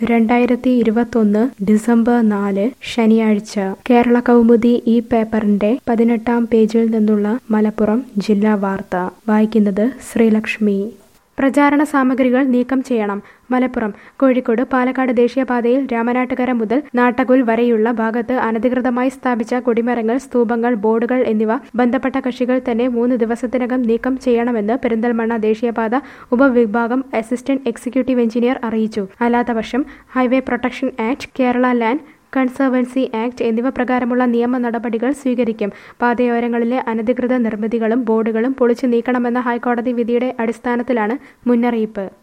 രണ്ടായിരത്തി ഇരുപത്തൊന്ന് ഡിസംബർ നാല് ശനിയാഴ്ച കേരള കൗമുദി ഈ പേപ്പറിന്റെ പതിനെട്ടാം പേജിൽ നിന്നുള്ള മലപ്പുറം ജില്ലാ വാർത്ത വായിക്കുന്നത് ശ്രീലക്ഷ്മി പ്രചാരണ സാമഗ്രികൾ നീക്കം ചെയ്യണം മലപ്പുറം കോഴിക്കോട് പാലക്കാട് ദേശീയപാതയിൽ രാമനാട്ടുകര മുതൽ നാട്ടകുൽ വരെയുള്ള ഭാഗത്ത് അനധികൃതമായി സ്ഥാപിച്ച കൊടിമരങ്ങൾ സ്തൂപങ്ങൾ ബോർഡുകൾ എന്നിവ ബന്ധപ്പെട്ട കക്ഷികൾ തന്നെ മൂന്ന് ദിവസത്തിനകം നീക്കം ചെയ്യണമെന്ന് പെരിന്തൽമണ്ണ ദേശീയപാത ഉപവിഭാഗം അസിസ്റ്റന്റ് എക്സിക്യൂട്ടീവ് എഞ്ചിനീയർ അറിയിച്ചു അല്ലാത്തപക്ഷം highway protection act Kerala land conservancy act എന്നിവ പ്രകാരമുള്ള നിയമ നടപടികൾ സ്വീകരിക്കും പാതയോരങ്ങളിലെ അനധികൃത നിർമ്മിതികളും ബോർഡുകളും പൊളിച്ചു നീക്കണമെന്ന ഹൈക്കോടതി വിധിയുടെ അടിസ്ഥാനത്തിലാണ് മുന്നറിയിപ്പ്